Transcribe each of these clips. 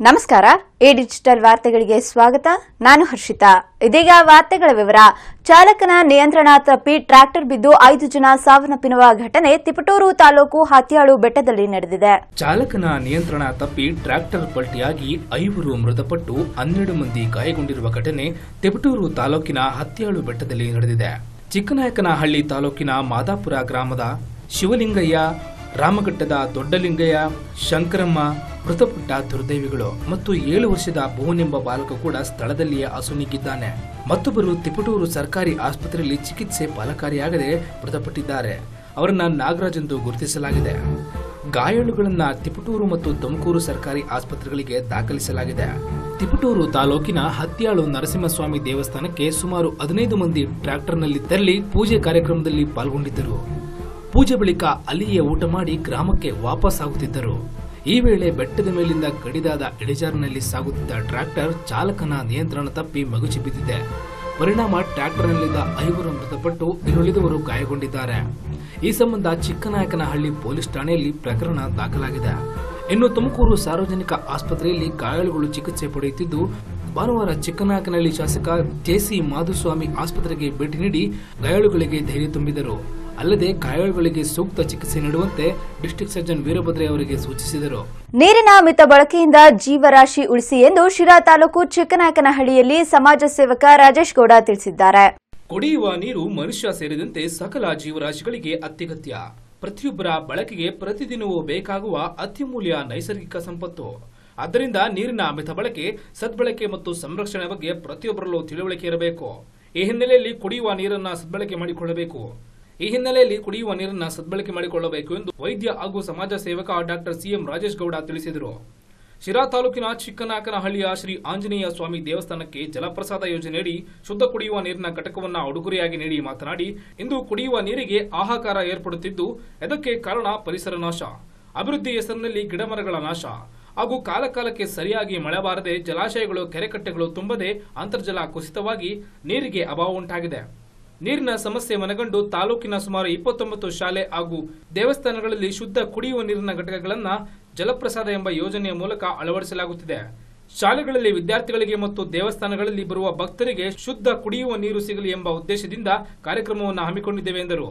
ನಮಸ್ಕಾರ A digital ವಾರ್ತೆಗಳಿಗೆ ಸ್ವಾಗತ ನಾನು ಹರ್ಷಿತಾ ಇದೀಗ ವಾರ್ತೆಗಳ ವಿವರ ಚಾಲಕನ ನಿಯಂತ್ರಣ ತಪ್ಪಿ ಟ್ರ್ಯಾಕ್ಟರ್ ಬಿದ್ದು ಐದು ಜನ ಸಾವನ್ನಪ್ಪಿರುವ ಘಟನೆ ತಿಪಟೂರು ತಾಲೂಕು ಹತ್ಯಾಳು ಬೆಟ್ಟದಲ್ಲಿ ನಡೆದಿದೆ ಚಾಲಕನ ನಿಯಂತ್ರಣ ತಪ್ಪಿ ಟ್ರ್ಯಾಕ್ಟರ್ ಪಲ್ಟಿಯಾಗಿ ಐವರು ಮೃತಪಟ್ಟು ಹನ್ನೆರಡು ಮಂದಿ ಗಾಯಗೊಂಡಿರುವ ಘಟನೆ ತಿಪಟೂರು ತಾಲೂಕಿನ ಹತ್ಯಾಳು ಬೆಟ್ಟದಲ್ಲಿ ನಡೆದಿದೆ ಚಿಕ್ಕನಾಯಕನಹಳ್ಳಿ ತಾಲೂಕಿನ ಮಾದಾಪುರ ಗ್ರಾಮದ ಶಿವಲಿಂಗಯ್ಯ ರಾಮಘಟ್ಟದ ದೊಡ್ಡಲಿಂಗಯ್ಯ ಶಂಕರಮ್ಮ ಮೃತಪಟ್ಟ ದುರ್ದೈವಿಗಳು ಮತ್ತು ಏಳು ವರ್ಷದ ಭುವನೆಂಬ ಬಾಲಕ ಕೂಡ ಸ್ಥಳದಲ್ಲಿಯೇ ಅಸುನೀಗಿದ್ದಾನೆ ಮತ್ತೊಬ್ಬರು ತಿಪಟೂರು ಸರ್ಕಾರಿ ಆಸ್ಪತ್ರೆಯಲ್ಲಿ ಚಿಕಿತ್ಸೆ ಫಲಕಾರಿಯಾಗದೆ ಮೃತಪಟ್ಟಿದ್ದಾರೆ ಅವರನ್ನ ನಾಗರಾಜ್ ಎಂದು ಗುರುತಿಸಲಾಗಿದೆ ಗಾಯಾಳುಗಳನ್ನ ತಿಪಟೂರು ಮತ್ತು ತುಮಕೂರು ಸರ್ಕಾರಿ ಆಸ್ಪತ್ರೆಗಳಿಗೆ ದಾಖಲಿಸಲಾಗಿದೆ ತಿಪಟೂರು ತಾಲೂಕಿನ ಹತ್ಯಾಳು ನರಸಿಂಹಸ್ವಾಮಿ ದೇವಸ್ಥಾನಕ್ಕೆ ಸುಮಾರು ಹದಿನೈದು ಮಂದಿ ಟ್ರ್ಯಾಕ್ಟರ್ನಲ್ಲಿ ತೆರಳಿ ಪೂಜೆ ಕಾರ್ಯಕ್ರಮದಲ್ಲಿ ಪಾಲ್ಗೊಂಡಿದ್ದರು ಪೂಜೆ ಬಳಿಕ ಅಲ್ಲಿಯೇ ಊಟ ಮಾಡಿ ಗ್ರಾಮಕ್ಕೆ ವಾಪಸ್ ಆಗುತ್ತಿದ್ದರು ಈ ವೇಳೆ ಬೆಟ್ಟದ ಮೇಲಿಂದ ಕಡಿದಾದ ಇಳಿಜಾರಿನಲ್ಲಿ ಸಾಗುತ್ತಿದ್ದ ಟ್ರ್ಯಾಕ್ಟರ್ ಚಾಲಕನ ನಿಯಂತ್ರಣ ತಪ್ಪಿ ಮಗುಚಿ ಬಿದ್ದಿದೆ ಪರಿಣಾಮ ಟ್ರ್ಯಾಕ್ಟರ್ನಲ್ಲಿದ್ದ ಐವರು ಮೃತಪಟ್ಟು ಇನ್ನುಳಿದವರು ಗಾಯಗೊಂಡಿದ್ದಾರೆ ಈ ಸಂಬಂಧ ಚಿಕ್ಕನಾಯಕನಹಳ್ಳಿ ಪೊಲೀಸ್ ಠಾಣೆಯಲ್ಲಿ ಪ್ರಕರಣ ದಾಖಲಾಗಿದೆ ಇನ್ನು ತುಮಕೂರು ಸಾರ್ವಜನಿಕ ಆಸ್ಪತ್ರೆಯಲ್ಲಿ ಗಾಯಾಳುಗಳು ಚಿಕಿತ್ಸೆ ಪಡೆಯುತ್ತಿದ್ದು ಭಾನುವಾರ ಚಿಕ್ಕನಾಯಕನಹಳ್ಳಿ ಶಾಸಕ ಜೆಸಿ ಮಾಧುಸ್ವಾಮಿ ಆಸ್ಪತ್ರೆಗೆ ಭೇಟಿ ನೀಡಿ ಗಾಯಾಳುಗಳಿಗೆ ಧೈರ್ಯ ತುಂಬಿದರು ಅಲ್ಲದೆ ಗಾಯಾಳುಗಳಿಗೆ ಸೂಕ್ತ ಚಿಕಿತ್ಸೆ ನೀಡುವಂತೆ ಡಿಸ್ಟ್ರಿಕ್ಟ್ ಸರ್ಜನ್ ವೀರಭದ್ರೆ ಅವರಿಗೆ ಸೂಚಿಸಿದರು ನೀರಿನ ಮಿತ ಬಳಕೆಯಿಂದ ಜೀವರಾಶಿ ಉಳಿಸಿ ಎಂದು ಶಿರಾ ತಾಲೂಕು ಚಿಕ್ಕನಾಯಕನಹಳ್ಳಿಯಲ್ಲಿ ಸಮಾಜ ಸೇವಕ ರಾಜೇಶ್ ಗೌಡ ತಿಳಿಸಿದ್ದಾರೆ ಕುಡಿಯುವ ನೀರು ಮನುಷ್ಯ ಸೇರಿದಂತೆ ಸಕಲ ಜೀವರಾಶಿಗಳಿಗೆ ಅತ್ಯಗತ್ಯ ಪ್ರತಿಯೊಬ್ಬರ ಬಳಕೆಗೆ ಪ್ರತಿದಿನವೂ ಬೇಕಾಗುವ ಅತ್ಯಮೂಲ್ಯ ನೈಸರ್ಗಿಕ ಸಂಪತ್ತು ಆದ್ದರಿಂದ ನೀರಿನ ಮಿತ ಬಳಕೆ ಸದ್ಬಳಕೆ ಮತ್ತು ಸಂರಕ್ಷಣೆ ಬಗ್ಗೆ ಪ್ರತಿಯೊಬ್ಬರಲ್ಲೂ ತಿಳುವಳಿಕೆ ಇರಬೇಕು ಈ ಹಿನ್ನೆಲೆಯಲ್ಲಿ ಕುಡಿಯುವ ನೀರನ್ನ ಸದ್ಬಳಕೆ ಮಾಡಿಕೊಳ್ಳಬೇಕು ಈ ಹಿನ್ನೆಲೆಯಲ್ಲಿ ಕುಡಿಯುವ ನೀರನ್ನ ಸದ್ಬಳಕೆ ಮಾಡಿಕೊಳ್ಳಬೇಕು ಎಂದು ವೈದ್ಯ ಹಾಗೂ ಸಮಾಜ ಸೇವಕ ಡಾಕ್ಟರ್ ಸಿಎಂ ರಾಜೇಶ್ ಗೌಡ ತಿಳಿಸಿದರು ಶಿರಾ ತಾಲೂಕಿನ ಚಿಕ್ಕನಾಯಕನಹಳ್ಳಿಯ ಶ್ರೀ ಆಂಜನೇಯ ಸ್ವಾಮಿ ದೇವಸ್ಥಾನಕ್ಕೆ ಜಲಪ್ರಸಾದ ಯೋಜನೆಯಡಿ ಶುದ್ಧ ಕುಡಿಯುವ ನೀರಿನ ಘಟಕವನ್ನ ಉಡುಗೊರೆಯಾಗಿ ನೀಡಿ ಮಾತನಾಡಿ ಇಂದು ಕುಡಿಯುವ ನೀರಿಗೆ ಹಾಹಾಕಾರ ಏರ್ಪಡುತ್ತಿದ್ದು ಇದಕ್ಕೆ ಕಾರಣ ಪರಿಸರ ನಾಶ ಅಭಿವೃದ್ಧಿ ಹೆಸರಿನಲ್ಲಿ ಗಿಡಮರಗಳ ನಾಶ ಹಾಗೂ ಕಾಲಕಾಲಕ್ಕೆ ಸರಿಯಾಗಿ ಮಳೆ ಬಾರದೆ ಜಲಾಶಯಗಳು ಕೆರೆಕಟ್ಟೆಗಳು ತುಂಬದೆ ಅಂತರ್ಜಲ ಕುಸಿತವಾಗಿ ನೀರಿಗೆ ಅಭಾವ ಉಂಟಾಗಿದೆ ನೀರಿನ ಸಮಸ್ಯೆ ಮನಗಂಡು ತಾಲೂಕಿನ ಸುಮಾರು ಇಪ್ಪತ್ತೊಂಬತ್ತು ಶಾಲೆ ಹಾಗೂ ದೇವಸ್ಥಾನಗಳಲ್ಲಿ ಶುದ್ಧ ಕುಡಿಯುವ ನೀರಿನ ಘಟಕಗಳನ್ನು ಜಲಪ್ರಸಾದ ಎಂಬ ಯೋಜನೆಯ ಮೂಲಕ ಅಳವಡಿಸಲಾಗುತ್ತಿದೆ ಶಾಲೆಗಳಲ್ಲಿ ವಿದ್ಯಾರ್ಥಿಗಳಿಗೆ ಮತ್ತು ದೇವಸ್ಥಾನಗಳಲ್ಲಿ ಬರುವ ಭಕ್ತರಿಗೆ ಶುದ್ಧ ಕುಡಿಯುವ ನೀರು ಸಿಗಲಿ ಎಂಬ ಉದ್ದೇಶದಿಂದ ಕಾರ್ಯಕ್ರಮವನ್ನು ಹಮ್ಮಿಕೊಂಡಿದ್ದೇವೆ ಎಂದರು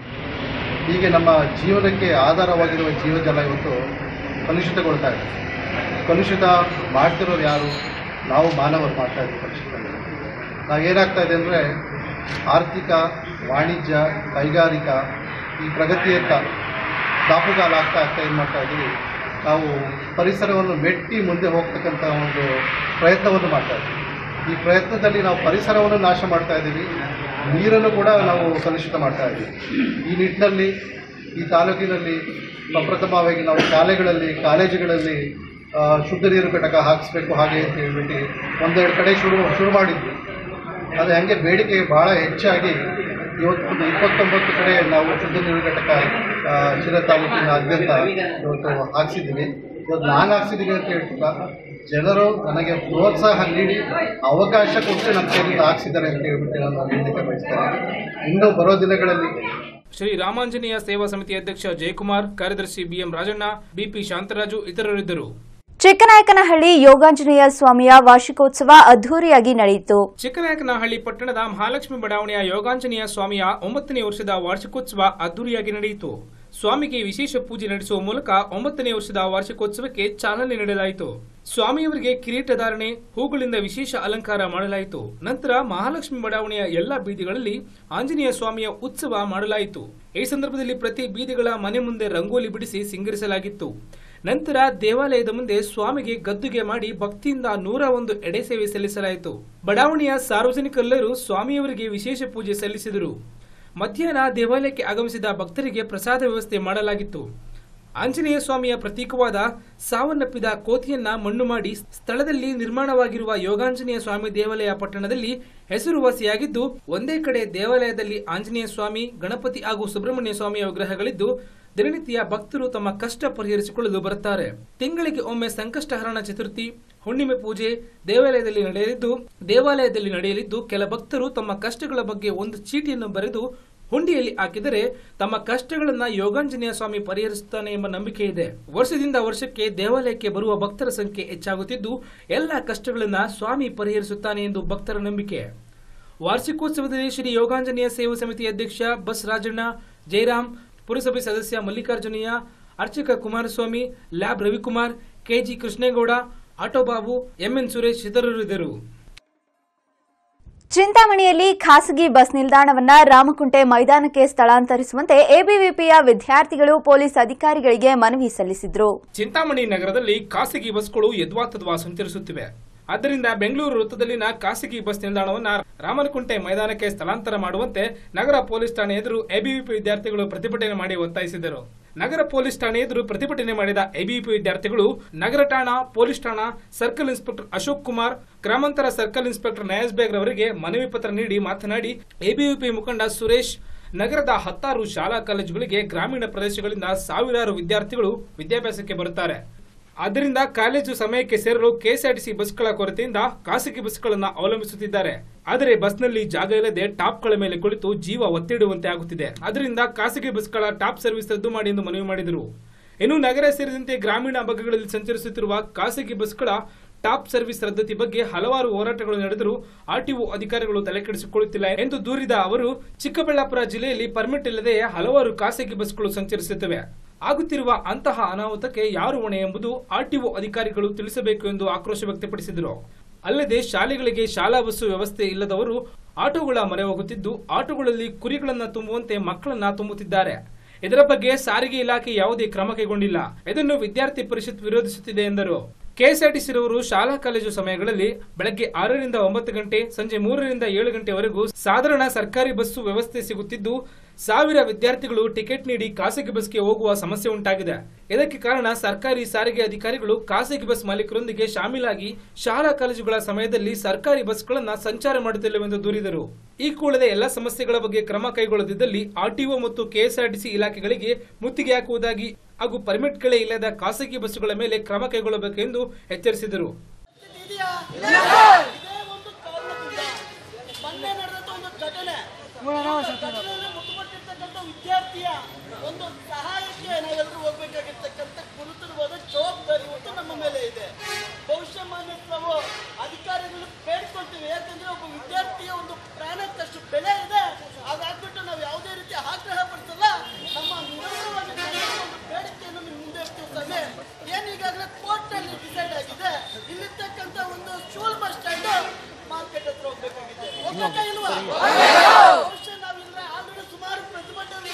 ಹೀಗೆ ನಮ್ಮ ಜೀವನಕ್ಕೆ ಆಧಾರವಾಗಿರುವ ಜೀವಜಲ ಇವತ್ತು ಕಲುಷಿತಗೊಳ್ತಾ ಇದೆ ಕಲುಷಿತ ಮಾಡ್ತಿರೋರು ಯಾರು ನಾವು ಮಾನವರು ಮಾಡ್ತಾ ಇದ್ದೀವಿ ಕಲುಷಿತ ನಾವು ಏನಾಗ್ತಾ ಇದೆ ಅಂದರೆ ಆರ್ಥಿಕ ವಾಣಿಜ್ಯ ಕೈಗಾರಿಕಾ ಈ ಪ್ರಗತಿಯತ್ತ ದಾಪುಗಾಲ ಆಗ್ತಾ ಆಗ್ತಾ ಏನು ಮಾಡ್ತಾ ಇದ್ದೀವಿ ನಾವು ಪರಿಸರವನ್ನು ಮೆಟ್ಟಿ ಮುಂದೆ ಹೋಗ್ತಕ್ಕಂಥ ಒಂದು ಪ್ರಯತ್ನವನ್ನು ಮಾಡ್ತಾ ಇದ್ದೀವಿ ಈ ಪ್ರಯತ್ನದಲ್ಲಿ ನಾವು ಪರಿಸರವನ್ನು ನಾಶ ಮಾಡ್ತಾ ಇದ್ದೀವಿ ನೀರನ್ನು ಕೂಡ ನಾವು ಕಲುಷಿತ ಮಾಡ್ತಾ ಇದ್ದೀವಿ ಈ ನಿಟ್ಟಿನಲ್ಲಿ ಈ ತಾಲೂಕಿನಲ್ಲಿ ಪ್ರಪ್ರಥಮವಾಗಿ ನಾವು ಶಾಲೆಗಳಲ್ಲಿ ಕಾಲೇಜುಗಳಲ್ಲಿ ಆ, ಶುದ್ಧ ನೀರು ಘಟಕ ಹಾಕಿಸ್ಬೇಕು ಹಾಗೆ ಅಂತ ಹೇಳ್ಬಿಟ್ಟು ಒಂದೆರಡು ಕಡೆ ಶುರು ಶುರು ಮಾಡಿದ್ವಿ ಅದು ಹಾಗೆ ಬೇಡಿಕೆ ಬಹಳ ಹೆಚ್ಚಾಗಿ ಇವತ್ತು ಇಪ್ಪತ್ತೊಂಬತ್ತು ಕಡೆ ನಾವು ಶುದ್ಧ ನೀರು ಘಟಕ ಆ, ಶಿರಾ ತಾಲೂಕಿನಾದ್ಯಂತ ಇವತ್ತು ಹಾಕ್ಸಿದ್ದೀವಿ ಇವತ್ತು ನಾನು ಹಾಕ್ಸಿದ್ದೀವಿ ಅಂತ ಹೇಳ್ತಿಲ್ಲ ಜನರು ನನಗೆ ಪ್ರೋತ್ಸಾಹ ನೀಡಿ ಅವಕಾಶ ಕೊಟ್ಟು ನಮ್ಮ ಕೈಯಿಂದ ಹಾಕ್ಸಿದ್ದಾರೆ ಅಂತ ಹೇಳ್ಬಿಟ್ಟು ನಾನು ಹೇಳಲಿಕ್ಕೆ ಬಯಸ್ತೇನೆ ಇನ್ನು ಬರೋ ದಿನಗಳಲ್ಲಿ ಶ್ರೀ ರಾಮಾಂಜನೇಯ ಸೇವಾ ಸಮಿತಿ ಅಧ್ಯಕ್ಷ ಜಯಕುಮಾರ್ ಕಾರ್ಯದರ್ಶಿ ಬಿಎಂ ರಾಜಣ್ಣ ಬಿಪಿ ಶಾಂತರಾಜು ಇತರರಿದ್ದರು ಚಿಕ್ಕನಾಯಕನಹಳ್ಳಿ ಯೋಗಾಂಜನೇಯ ಸ್ವಾಮಿಯ ವಾರ್ಷಿಕೋತ್ಸವ ಅದ್ದೂರಿಯಾಗಿ ನಡೆಯಿತು ಚಿಕ್ಕನಾಯಕನಹಳ್ಳಿ ಪಟ್ಟಣದ ಮಹಾಲಕ್ಷ್ಮಿ ಬಡಾವಣೆಯ ಯೋಗಾಂಜನೇಯ ಸ್ವಾಮಿಯ ಒಂಬತ್ತನೇ ವರ್ಷದ ವಾರ್ಷಿಕೋತ್ಸವ ಅದ್ದೂರಿಯಾಗಿ ನಡೆಯಿತು ಸ್ವಾಮಿಗೆ ವಿಶೇಷ ಪೂಜೆ ನಡೆಸುವ ಮೂಲಕ ಒಂಬತ್ತನೇ ವರ್ಷದ ವಾರ್ಷಿಕೋತ್ಸವಕ್ಕೆ ಚಾಲನೆ ನೀಡಲಾಯಿತು ಸ್ವಾಮಿಯವರಿಗೆ ಕಿರೀಟಧಾರಣೆ ಹೂಗಳಿಂದ ವಿಶೇಷ ಅಲಂಕಾರ ಮಾಡಲಾಯಿತು ನಂತರ ಮಹಾಲಕ್ಷ್ಮಿ ಬಡಾವಣೆಯ ಎಲ್ಲಾ ಬೀದಿಗಳಲ್ಲಿ ಆಂಜನೇಯ ಸ್ವಾಮಿಯ ಉತ್ಸವ ಮಾಡಲಾಯಿತು ಈ ಸಂದರ್ಭದಲ್ಲಿ ಪ್ರತಿ ಬೀದಿಗಳ ಮನೆ ಮುಂದೆ ರಂಗೋಲಿ ಬಿಡಿಸಿ ಸಿಂಗರಿಸಲಾಗಿತ್ತು ನಂತರ ದೇವಾಲಯದ ಮುಂದೆ ಸ್ವಾಮಿಗೆ ಗದ್ದುಗೆ ಮಾಡಿ ಭಕ್ತಿಯಿಂದ ನೂರ ಒಂದು ಎಡೆ ಸೇವೆ ಸಲ್ಲಿಸಲಾಯಿತು ಬಡಾವಣೆಯ ಸಾರ್ವಜನಿಕರೆಲ್ಲರೂ ಸ್ವಾಮಿಯವರಿಗೆ ವಿಶೇಷ ಪೂಜೆ ಸಲ್ಲಿಸಿದರು ಮಧ್ಯಾಹ್ನ ದೇವಾಲಯಕ್ಕೆ ಆಗಮಿಸಿದ ಭಕ್ತರಿಗೆ ಪ್ರಸಾದ ವ್ಯವಸ್ಥೆ ಮಾಡಲಾಗಿತ್ತು ಆಂಜನೇಯ ಸ್ವಾಮಿಯ ಪ್ರತೀಕವಾದ ಸಾವನ್ನಪ್ಪಿದ ಕೋತಿಯನ್ನ ಮಣ್ಣು ಮಾಡಿ ಸ್ಥಳದಲ್ಲಿ ನಿರ್ಮಾಣವಾಗಿರುವ ಯೋಗಾಂಜನೇಯ ಸ್ವಾಮಿ ದೇವಾಲಯ ಪಟ್ಟಣದಲ್ಲಿ ಹೆಸರುವಾಸಿಯಾಗಿದ್ದು ಒಂದೇ ಕಡೆ ದೇವಾಲಯದಲ್ಲಿ ಆಂಜನೇಯ ಸ್ವಾಮಿ ಗಣಪತಿ ಹಾಗೂ ಸುಬ್ರಹ್ಮಣ್ಯ ಸ್ವಾಮಿಯ ವಿಗ್ರಹಗಳಿದ್ದು ದಿನನಿತ್ಯ ಭಕ್ತರು ತಮ್ಮ ಕಷ್ಟ ಪರಿಹರಿಸಿಕೊಳ್ಳಲು ಬರುತ್ತಾರೆ ತಿಂಗಳಿಗೆ ಒಮ್ಮೆ ಸಂಕಷ್ಟಹರಣ ಚತುರ್ಥಿ ಹುಣ್ಣಿಮೆ ಪೂಜೆ ದೇವಾಲಯದಲ್ಲಿ ನಡೆಯಲಿದ್ದು ದೇವಾಲಯದಲ್ಲಿ ನಡೆಯಲಿದ್ದು ಕೆಲ ಭಕ್ತರು ತಮ್ಮ ಕಷ್ಟಗಳ ಬಗ್ಗೆ ಒಂದು ಚೀಟಿಯನ್ನು ಬರೆದು ಹುಂಡಿಯಲ್ಲಿ ಹಾಕಿದರೆ ತಮ್ಮ ಕಷ್ಟಗಳನ್ನ ಯೋಗಾಂಜನೇಯ ಸ್ವಾಮಿ ಪರಿಹರಿಸುತ್ತಾನೆ ಎಂಬ ನಂಬಿಕೆ ಇದೆ ವರ್ಷದಿಂದ ವರ್ಷಕ್ಕೆ ದೇವಾಲಯಕ್ಕೆ ಬರುವ ಭಕ್ತರ ಸಂಖ್ಯೆ ಹೆಚ್ಚಾಗುತ್ತಿದ್ದು ಎಲ್ಲ ಕಷ್ಟಗಳನ್ನ ಸ್ವಾಮಿ ಪರಿಹರಿಸುತ್ತಾನೆ ಎಂದು ಭಕ್ತರ ನಂಬಿಕೆ ವಾರ್ಷಿಕೋತ್ಸವದಲ್ಲಿ ಶ್ರೀ ಯೋಗಾಂಜನೇಯ ಸೇವಾ ಸಮಿತಿ ಅಧ್ಯಕ್ಷ ಬಸ್ ರಾಜಣ್ಣ ಜಯರಾಮ್ ಪುರಸಭೆ ಸದಸ್ಯ ಮಲ್ಲಿಕಾರ್ಜುನಯ್ಯ ಅರ್ಚಕ Kumaraswamy lab Ravikumar KG Krishnegowda auto Babu MN Suresh ಇತರರಿದ್ದರು ಚಿಂತಾಮಣಿಯಲ್ಲಿ ಖಾಸಗಿ ಬಸ್ ನಿಲ್ದಾಣವನ್ನ ರಾಮಕುಂಟೆ ಮೈದಾನಕ್ಕೆ ಸ್ಥಳಾಂತರಿಸುವಂತೆ ಎಬಿವಿಪಿಯ ವಿದ್ಯಾರ್ಥಿಗಳು ಪೊಲೀಸ್ ಅಧಿಕಾರಿಗಳಿಗೆ ಮನವಿ ಸಲ್ಲಿಸಿದ್ರು ಚಿಂತಾಮಣಿ ನಗರದಲ್ಲಿ ಖಾಸಗಿ ಬಸ್ಗಳು ಯದ್ವಾತದ್ವಾ ಸಂಚರಿಸುತ್ತಿವೆ ಆದ್ದರಿಂದ ಬೆಂಗಳೂರು ವೃತ್ತದಲ್ಲಿನ ಖಾಸಗಿ ಬಸ್ ನಿಲ್ದಾಣವನ್ನ ರಾಮನಕುಂಟೆ ಮೈದಾನಕ್ಕೆ ಸ್ಥಳಾಂತರ ಮಾಡುವಂತೆ ನಗರ ಪೊಲೀಸ್ ಠಾಣೆ ಎದುರು ಎಬಿವಿಪಿ ವಿದ್ಯಾರ್ಥಿಗಳು ಪ್ರತಿಭಟನೆ ಮಾಡಿ ಒತ್ತಾಯಿಸಿದರು ನಗರ ಪೊಲೀಸ್ ಠಾಣೆ ಎದುರು ಪ್ರತಿಭಟನೆ ಮಾಡಿದ ಎಬಿವಿಪಿ ವಿದ್ಯಾರ್ಥಿಗಳು ನಗರ ಠಾಣಾ ಪೊಲೀಸ್ ಠಾಣಾ ಸರ್ಕಲ್ ಇನ್ಸ್ಪೆಕ್ಟರ್ ಅಶೋಕ್ ಕುಮಾರ್ ಗ್ರಾಮಾಂತರ ಸರ್ಕಲ್ ಇನ್ಸ್ಪೆಕ್ಟರ್ ನಯಾಜ್ ಬೇಗ್ ರವರಿಗೆ ಮನವಿ ಪತ್ರ ನೀಡಿ ಮಾತನಾಡಿ ಎಬಿವಿಪಿ ಮುಖಂಡ ಸುರೇಶ್ ನಗರದ ಹತ್ತಾರು ಶಾಲಾ ಕಾಲೇಜುಗಳಿಗೆ ಗ್ರಾಮೀಣ ಪ್ರದೇಶಗಳಿಂದ ಸಾವಿರಾರು ವಿದ್ಯಾರ್ಥಿಗಳು ವಿದ್ಯಾಭ್ಯಾಸಕ್ಕೆ ಬರುತ್ತಾರೆ ಆದ್ದರಿಂದ ಕಾಲೇಜು ಸಮಯಕ್ಕೆ ಸೇರಲು ಕೆಎಸ್ಆರ್ಟಿಸಿ ಬಸ್ಗಳ ಕೊರತೆಯಿಂದ ಖಾಸಗಿ ಬಸ್ಗಳನ್ನು ಅವಲಂಬಿಸುತ್ತಿದ್ದಾರೆ ಆದರೆ ಬಸ್ನಲ್ಲಿ ಜಾಗ ಇಲ್ಲದೆ ಟಾಪ್ಗಳ ಮೇಲೆ ಕುಳಿತು ಜೀವ ಒತ್ತಿಡುವಂತೆ ಆಗುತ್ತಿದೆ ಅದರಿಂದ ಖಾಸಗಿ ಬಸ್ಗಳ ಟಾಪ್ ಸರ್ವಿಸ್ ರದ್ದು ಮಾಡಿ ಎಂದು ಮನವಿ ಮಾಡಿದರು ಇನ್ನು ನಗರ ಸೇರಿದಂತೆ ಗ್ರಾಮೀಣ ಭಾಗಗಳಲ್ಲಿ ಸಂಚರಿಸುತ್ತಿರುವ ಖಾಸಗಿ ಬಸ್ಗಳ ಟಾಪ್ ಸರ್ವಿಸ್ ರದ್ದತಿ ಬಗ್ಗೆ ಹಲವಾರು ಹೋರಾಟಗಳು ನಡೆದರೂ ಆರ್ಟಿಒ ಅಧಿಕಾರಿಗಳು ತಲೆಕೆಡಿಸಿಕೊಳ್ಳುತ್ತಿಲ್ಲ ಎಂದು ದೂರಿದ ಅವರು ಚಿಕ್ಕಬಳ್ಳಾಪುರ ಜಿಲ್ಲೆಯಲ್ಲಿ ಪರ್ಮಿಟ್ ಇಲ್ಲದೆ ಹಲವಾರು ಖಾಸಗಿ ಬಸ್ಗಳು ಸಂಚರಿಸುತ್ತವೆ ಆಗುತ್ತಿರುವ ಅಂತಹ ಅನಾಹುತಕ್ಕೆ ಯಾರು ಹೊಣೆ ಎಂಬುದು ಆರ್ಟಿಒ ಅಧಿಕಾರಿಗಳು ತಿಳಿಸಬೇಕು ಎಂದು ಆಕ್ರೋಶ ವ್ಯಕ್ತಪಡಿಸಿದರು ಅಲ್ಲದೆ ಶಾಲೆಗಳಿಗೆ ಶಾಲಾ ಬಸ್ಸು ವ್ಯವಸ್ಥೆ ಇಲ್ಲದವರು ಆಟೋಗಳ ಮೊರೆ ಹೋಗುತ್ತಿದ್ದು ಆಟೋಗಳಲ್ಲಿ ಕುರಿಗಳನ್ನ ತುಂಬುವಂತೆ ಮಕ್ಕಳನ್ನ ತುಂಬುತ್ತಿದ್ದಾರೆ ಇದರ ಬಗ್ಗೆ ಸಾರಿಗೆ ಇಲಾಖೆ ಯಾವುದೇ ಕ್ರಮ ಕೈಗೊಂಡಿಲ್ಲ ಇದನ್ನು ವಿದ್ಯಾರ್ಥಿ ಪರಿಷತ್ ವಿರೋಧಿಸುತ್ತಿದೆ ಎಂದರು ಕೆಎಸ್ಆರ್ಟಿಸಿ ರವರು ಶಾಲಾ ಕಾಲೇಜು ಸಮಯಗಳಲ್ಲಿ ಬೆಳಗ್ಗೆ ಆರರಿಂದ ಒಂಬತ್ತು ಗಂಟೆ ಸಂಜೆ ಮೂರರಿಂದ ಏಳು ಗಂಟೆವರೆಗೂ ಸಾಧಾರಣ ಸರ್ಕಾರಿ ಬಸ್ಸು ವ್ಯವಸ್ಥೆ ಸಿಗುತ್ತಿದ್ದು ಸಾವಿರ ವಿದ್ಯಾರ್ಥಿಗಳು ಟಿಕೆಟ್ ನೀಡಿ ಖಾಸಗಿ ಬಸ್ಗೆ ಹೋಗುವ ಸಮಸ್ಯೆ ಉಂಟಾಗಿದೆ ಇದಕ್ಕೆ ಕಾರಣ ಸರ್ಕಾರಿ ಸಾರಿಗೆ ಅಧಿಕಾರಿಗಳು ಖಾಸಗಿ ಬಸ್ ಮಾಲೀಕರೊಂದಿಗೆ ಶಾಮೀಲಾಗಿ ಶಾಲಾ ಕಾಲೇಜುಗಳ ಸಮಯದಲ್ಲಿ ಸರ್ಕಾರಿ ಬಸ್ಗಳನ್ನ ಸಂಚಾರ ಮಾಡುತ್ತಿಲ್ಲವೆಂದು ದೂರಿದರು ಈ ಕೂಡಲೇ ಎಲ್ಲ ಸಮಸ್ಯೆಗಳ ಬಗ್ಗೆ ಕ್ರಮ ಕೈಗೊಳ್ಳದಿದ್ದಲ್ಲಿ ಆರ್ಟಿಒ ಮತ್ತು ಕೆಎಸ್ಆರ್ಟಿಸಿ ಇಲಾಖೆಗಳಿಗೆ ಮುತ್ತಿಗೆ ಹಾಕುವುದಾಗಿ ಹಾಗೂ ಪರ್ಮಿಟ್ಗಳೇ ಇಲ್ಲದ ಖಾಸಗಿ ಬಸ್ಸುಗಳ ಮೇಲೆ ಕ್ರಮ ಕೈಗೊಳ್ಳಬೇಕೆಂದು ಎಚ್ಚರಿಸಿದರು ಇದೆಯಾ? ಇದೇ ಒಂದು ಕಾರಣದಿಂದ ಮೊನ್ನೆ ನಡೆದಂತ ಒಂದು ಘಟನೆ ಘಟನೆಯಲ್ಲಿ ಮೃತಪಟ್ಟಿರ್ತಕ್ಕಂಥ ವಿದ್ಯಾರ್ಥಿಯ ಒಂದು ಸಹಾಯಕ್ಕೆ ನಾವೆಲ್ಲರೂ ಹೋಗ್ಬೇಕಾಗಿರ್ತಕ್ಕಂಥ ಗುರುತರವಾದ ಜವಾಬ್ದಾರಿ ಇವತ್ತು ನಮ್ಮ ಮೇಲೆ ಇದೆ ಬಹುಶಃ ಮಾನ್ಯ ನಾವು ಅಧಿಕಾರಿಗಳು ಬೇಡ್ಕೊಳ್ತೀವಿ ಯಾಕಂದ್ರೆ ಒಬ್ಬ ವಿದ್ಯಾರ್ಥಿಯ ಒಂದು ಪ್ರಾಣಕ್ಕಷ್ಟು ಬೆಲೆ ಇದೆ ಅದಾಗ್ಬಿಟ್ಟು ನಾವು ಯಾವುದೇ ರೀತಿ ಆಗ್ರಹ ಪಡಿಸಲ್ಲ ನಮ್ಮ ನಿರಂತರವಾಗಿ ನಡೆಯುವ ಒಂದು ಬೇಡಿಕೆಯನ್ನು ನಿಮ್ಮ ಮುಂದೆ ಇರ್ತೀವಿ ಸ್ವಾಮಿ ಏನ್ ಈಗಾಗಲೇ ಕೋರ್ಟ್ ನಲ್ಲಿ ಡಿಸೈಡ್ ಆಗಿದೆ ಇಲ್ಲಿರ್ತಕ್ಕಂಥ ಒಂದು ಸ್ಕೂಲ್ ಬಸ್ ಸ್ಟ್ಯಾಂಡ್ ಮಾರ್ಕೆಟ್ ಹತ್ರ ಹೋಗ್ಬೇಕಾಗಿದೆ ಹೋಗ್ಬೇಕಾ ಇಲ್ವಾ ಬಹುಶಃ ನಾವಿಲ್ಲ ಆಲ್ರೆಡಿ ಸುಮಾರು ಪ್ರತಿಭಟನೆ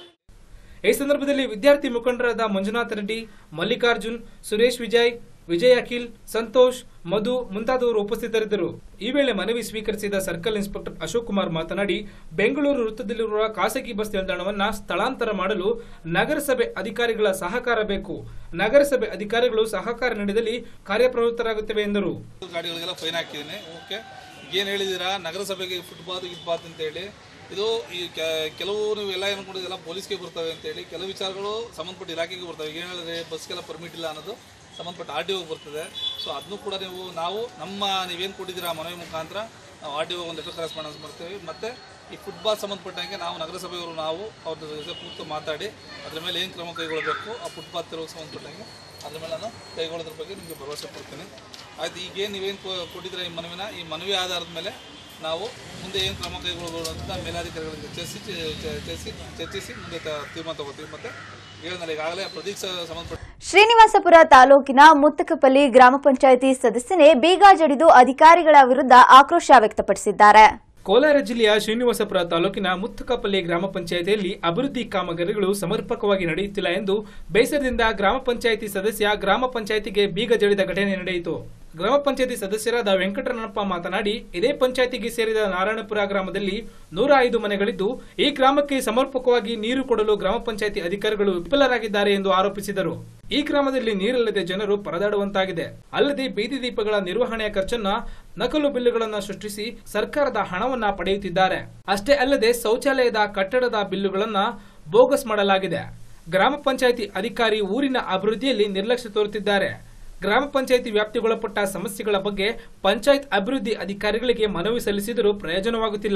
ಈ ಸಂದರ್ಭದಲ್ಲಿ ವಿದ್ಯಾರ್ಥಿ ಮುಖಂಡರಾದ ಮಂಜುನಾಥ್ ರೆಡ್ಡಿ ಮಲ್ಲಿಕಾರ್ಜುನ್ ಸುರೇಶ್ ವಿಜಯ್ ವಿಜಯ್ ಅಖಿಲ್ ಸಂತೋಷ್ ಮಧು ಮುಂತಾದವರು ಉಪಸ್ಥಿತರಿದ್ದರು ಈ ವೇಳೆ ಮನವಿ ಸ್ವೀಕರಿಸಿದ ಸರ್ಕಲ್ ಇನ್ಸ್ಪೆಕ್ಟರ್ ಅಶೋಕ್ ಕುಮಾರ್ ಮಾತನಾಡಿ ಬೆಂಗಳೂರು ವೃತ್ತದಲ್ಲಿರುವ ಖಾಸಗಿ ಬಸ್ ನಿಲ್ದಾಣವನ್ನ ಸ್ಥಳಾಂತರ ಮಾಡಲು ನಗರಸಭೆ ಅಧಿಕಾರಿಗಳ ಸಹಕಾರ ಬೇಕು ನಗರಸಭೆ ಅಧಿಕಾರಿಗಳು ಸಹಕಾರ ನೀಡಿದಲ್ಲಿ ಕಾರ್ಯಪ್ರವೃತ್ತರಾಗುತ್ತವೆ ಎಂದರು ಗಾಡಿಗಳಿಗೆಲ್ಲ ಫೈನ್ ಹಾಕಿದ್ದೀನಿ ಓಕೆ ಏನು ಹೇಳಿದ್ದೀರಾ ನಗರಸಭೆಗೆ ಫುಟ್ಪಾತ್ ಗಿಟ್ಪಾತ್ ಅಂತೇಳಿ ಇದು ಈ ಕೆ- ಕೆಲವು ನೀವು ಎಲ್ಲ ಏನ್ಕೊಂಡಿದ್ದೆಲ್ಲ ಪೊಲೀಸ್ಗೆ ಬರ್ತವೆ ಅಂತೇಳಿ ಕೆಲವು ವಿಚಾರಗಳು ಸಂಬಂಧಪಟ್ಟ ಇಲಾಖೆಗೆ ಬರ್ತವೆ ಏನು ಹೇಳಿದ್ರೆ ಬಸ್ಗೆಲ್ಲ ಪರ್ಮಿಟ್ ಇಲ್ಲ ಅನ್ನೋದು ಸಂಬಂಧಪಟ್ಟ ಆರ್ ಟಿ ಒಗೆ ಬರ್ತದೆ ಸೊ ಅದನ್ನು ಕೂಡ ನೀವು ನಾವು ನಮ್ಮ ನೀವೇನು ಕೊಟ್ಟಿದ್ದೀರಾ ಮನವಿ ಮುಖಾಂತರ ನಾವು ಆರ್ ಟಿ ಒ ಒಂದು ಲೆಟರ್ ಕರೆಸ್ಪಾಂಡೆನ್ಸ್ ಮಾಡ್ತೇವೆ ಮತ್ತು ಈ ಫುಟ್ಬಾಲ್ ಸಂಬಂಧಪಟ್ಟಂಗೆ ನಾವು ನಗರಸಭೆಯವರು ನಾವು ಅವ್ರ ಜೊತೆ ಕೂತು ಮಾತಾಡಿ ಅದ್ರ ಮೇಲೆ ಏನು ಕ್ರಮ ಕೈಗೊಳ್ಳಬೇಕು ಆ ಫುಟ್ಪಾತ್ ತೆರವು ಸಂಬಂಧಪಟ್ಟಂಗೆ ಅದ್ರ ಮೇಲೆ ನಾನು ಕೈಗೊಳ್ಳೋದ್ರ ಬಗ್ಗೆ ನಿಮಗೆ ಭರವಸೆ ಕೊಡ್ತೀನಿ ಆಯ್ತು ಈಗೇನು ನೀವೇನು ಕೊಟ್ಟಿದ್ರೆ ಈ ಮನವಿನ ಈ ಮನವಿ ಆಧಾರದ ಮೇಲೆ ನಾವು ಮುಂದೆ ಏನು ಕ್ರಮ ಕೈಗೊಳ್ಳಬಹುದು ಅಂತ ಮೇಲಾಧಿಕಾರಿಗಳಿಗೆ ಚರ್ಚಿಸಿ ಚರ್ಚಿಸಿ ಚರ್ಚಿಸಿ ಮುಂದೆ ತ- ತೀರ್ಮಾನ ತಗೋತೀವಿ ಮತ್ತು ಹೇಳಿದ್ನಲ್ಲ ಈಗಾಗಲೇ ಪ್ರದೀಕ್ ಸ- ಸಂಬಂಧಪಟ್ಟ ಶ್ರೀನಿವಾಸಪುರ ತಾಲೂಕಿನ ಮುತ್ತಕಪಲ್ಲಿ ಗ್ರಾಮ ಪಂಚಾಯಿತಿ ಸದಸ್ಯನೇ ಬೀಗ ಜಡಿದು ಅಧಿಕಾರಿಗಳ ವಿರುದ್ಧ ಆಕ್ರೋಶ ವ್ಯಕ್ತಪಡಿಸಿದ್ದಾರೆ ಕೋಲಾರ ಜಿಲ್ಲೆಯ ಶ್ರೀನಿವಾಸಪುರ ತಾಲೂಕಿನ ಮುತ್ತಕಪಲ್ಲಿ ಗ್ರಾಮ ಪಂಚಾಯಿತಿಯಲ್ಲಿ ಅಭಿವೃದ್ಧಿ ಕಾಮಗಾರಿಗಳು ಸಮರ್ಪಕವಾಗಿ ನಡೆಯುತ್ತಿಲ್ಲ ಎಂದು ಬೇಸರದಿಂದ ಗ್ರಾಮ ಪಂಚಾಯಿತಿ ಸದಸ್ಯ ಗ್ರಾಮ ಪಂಚಾಯಿತಿಗೆ ಬೀಗ ಜಡಿದ ಘಟನೆ ನಡೆಯಿತು ಗ್ರಾಮ ಪಂಚಾಯಿತಿ ಸದಸ್ಯರಾದ ವೆಂಕಟರಮಣಪ್ಪ ಮಾತನಾಡಿ ಇದೇ ಪಂಚಾಯಿತಿಗೆ ಸೇರಿದ ನಾರಾಯಣಪುರ ಗ್ರಾಮದಲ್ಲಿ ನೂರ ಐದು ಮನೆಗಳಿದ್ದು ಈ ಗ್ರಾಮಕ್ಕೆ ಸಮರ್ಪಕವಾಗಿ ನೀರು ಕೊಡಲು ಗ್ರಾಮ ಪಂಚಾಯಿತಿ ಅಧಿಕಾರಿಗಳು ವಿಫಲರಾಗಿದ್ದಾರೆ ಎಂದು ಆರೋಪಿಸಿದರು ಈ ಗ್ರಾಮದಲ್ಲಿ ನೀರಿಲ್ಲದೆ ಜನರು ಪರದಾಡುವಂತಾಗಿದೆ ಅಲ್ಲದೆ ಬೀದಿ ದೀಪಗಳ ನಿರ್ವಹಣೆಯ ಖರ್ಚನ್ನ ನಕಲು ಬಿಲ್ಲುಗಳನ್ನು ಸೃಷ್ಟಿಸಿ ಸರ್ಕಾರದ ಹಣವನ್ನ ಪಡೆಯುತ್ತಿದ್ದಾರೆ ಅಷ್ಟೇ ಅಲ್ಲದೆ ಶೌಚಾಲಯದ ಕಟ್ಟಡದ ಬಿಲ್ಲುಗಳನ್ನ ಬೋಗಸ್ ಮಾಡಲಾಗಿದೆ ಗ್ರಾಮ ಪಂಚಾಯಿತಿ ಅಧಿಕಾರಿ ಊರಿನ ಅಭಿವೃದ್ಧಿಯಲ್ಲಿ ನಿರ್ಲಕ್ಷ್ಯ ತೋರುತ್ತಿದ್ದಾರೆ ಗ್ರಾಮ ಪಂಚಾಯಿತಿ ವ್ಯಾಪ್ತಿಗೊಳಪಟ್ಟ ಸಮಸ್ಯೆಗಳ ಬಗ್ಗೆ ಪಂಚಾಯತ್ ಅಭಿವೃದ್ಧಿ ಅಧಿಕಾರಿಗಳಿಗೆ ಮನವಿ ಸಲ್ಲಿಸಿದರೂ ಪ್ರಯೋಜನವಾಗುತ್ತಿಲ್ಲ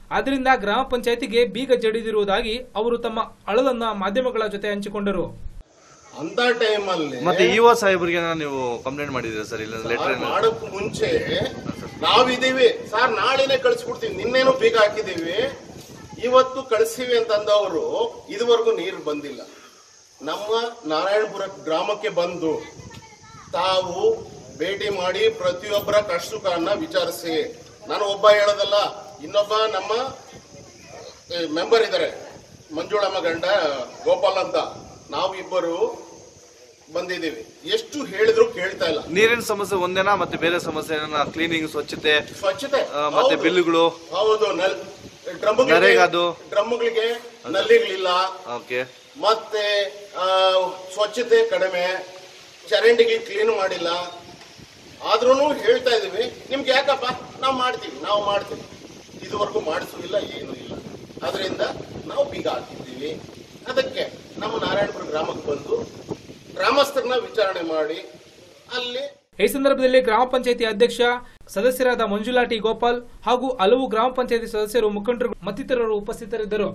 ಆದ್ದರಿಂದ ಗ್ರಾಮ ಪಂಚಾಯತಿಗೆ ಬೀಗ ಜಡಿದಿರುವುದಾಗಿ ಅವರು ತಮ್ಮ ಅಳಲನ್ನ ಮಾಧ್ಯಮಗಳ ಜೊತೆ ಹಂಚಿಕೊಂಡರು ಅಂತ ಟೈಮಲ್ಲಿ ಮತ್ತೆ ಇಒ ಸಾಹೇಬ್ರಿಗೆ ನೀವು ಕಂಪ್ಲೇಂಟ್ ಮಾಡಿದ್ದೀರಾ ಸರ್ ಇಲ್ಲ ಲೆಟರ್ ಮಾಡಕ್ ಮುಂಚೆ ನಾವಿದೀವಿ ಸರ್ ನಾಳೆನೆ ಕಳಿಸ್ಬಿಡ್ತೀವಿ ನಿನ್ನೇನು ಬೀಗ ಹಾಕಿದೀವಿ ಇವತ್ತು ಕಳಿಸ್ತೀವಿ ಅಂತಂದವರು ಇದುವರೆಗೂ ನೀರು ಬಂದಿಲ್ಲ ನಮ್ಮ ನಾರಾಯಣಪುರ ಗ್ರಾಮಕ್ಕೆ ಬಂದು ತಾವು ಭೇಟಿ ಮಾಡಿ ಪ್ರತಿಯೊಬ್ಬರ ಕಷ್ಟ ಸುಖವನ್ನ ವಿಚಾರಿಸಿ ನಾನು ಒಬ್ಬ ಹೇಳೋದಲ್ಲ ಇನ್ನೊಬ್ಬ ನಮ್ಮ ಮೆಂಬರ್ ಇದ್ದಾರೆ ಮಂಜುಳಮ್ಮ ಗಂಡ ಗೋಪಾಲ್ ಅಂತ ನಾವು ಇಬ್ಬರು ಬಂದಿದ್ದೀವಿ ಎಷ್ಟು ಹೇಳಿದ್ರು ಕೇಳ್ತಾ ಇಲ್ಲ ನೀರಿನ ಸಮಸ್ಯೆ ಒಂದೇನಾ ಮತ್ತೆ ಬೇರೆ ಸಮಸ್ಯೆ ಕ್ಲೀನಿಂಗ್ ಸ್ವಚ್ಛತೆ ಸ್ವಚ್ಛತೆ ಆ, ಮತ್ತೆ ಹೌದು. ಬಿಲ್ಲುಗಳು ಹೌದು ನಲ್ ಡ್ರಮ್ಗಳಿಗೆ ನರೇಗಾದು? ಡ್ರಮ್ಗಳಿಗೆ ನಲ್ಲಿಗಳಿಲ್ಲ ಓಕೆ ಮತ್ತೆ ಆ, ಸ್ವಚ್ಛತೆ ಕಡಿಮೆ ಚರಂಡಿಗೆ ಕ್ಲೀನ್ ಮಾಡಿಲ್ಲ ಆದ್ರೂ ಹೇಳ್ತಾ ಇದೀವಿ ನಿಮ್ಗೆ ಯಾಕಪ್ಪ ನಾವು ಮಾಡ್ತೀವಿ ನಾವು ಮಾಡ್ತೀವಿ ಇದುವರೆಗೂ ಮಾಡಿಸುವಿಲ್ಲ ಏನೂ ಇಲ್ಲ ಅದರಿಂದ ನಾವು ಬೀಗ ಹಾಕಿದ್ದೀವಿ ಅದಕ್ಕೆ ನಮ್ಮ ನಾರಾಯಣಪುರ ಗ್ರಾಮಕ್ಕೆ ಬಂದು ಗ್ರಾಮಸ್ಥರನ್ನ ವಿಚಾರಣೆ ಮಾಡಿ ಅಲ್ಲಿ ಈ ಸಂದರ್ಭದಲ್ಲಿ ಗ್ರಾಮ ಪಂಚಾಯತಿ ಅಧ್ಯಕ್ಷ ಸದಸ್ಯರಾದ ಮಂಜುಳಾ ಟಿ ಗೋಪಾಲ್ ಹಾಗೂ ಹಲವು ಗ್ರಾಮ ಪಂಚಾಯತಿ ಸದಸ್ಯರು ಮುಖಂಡರು ಮತ್ತಿತರರು ಉಪಸ್ಥಿತರಿದ್ದರು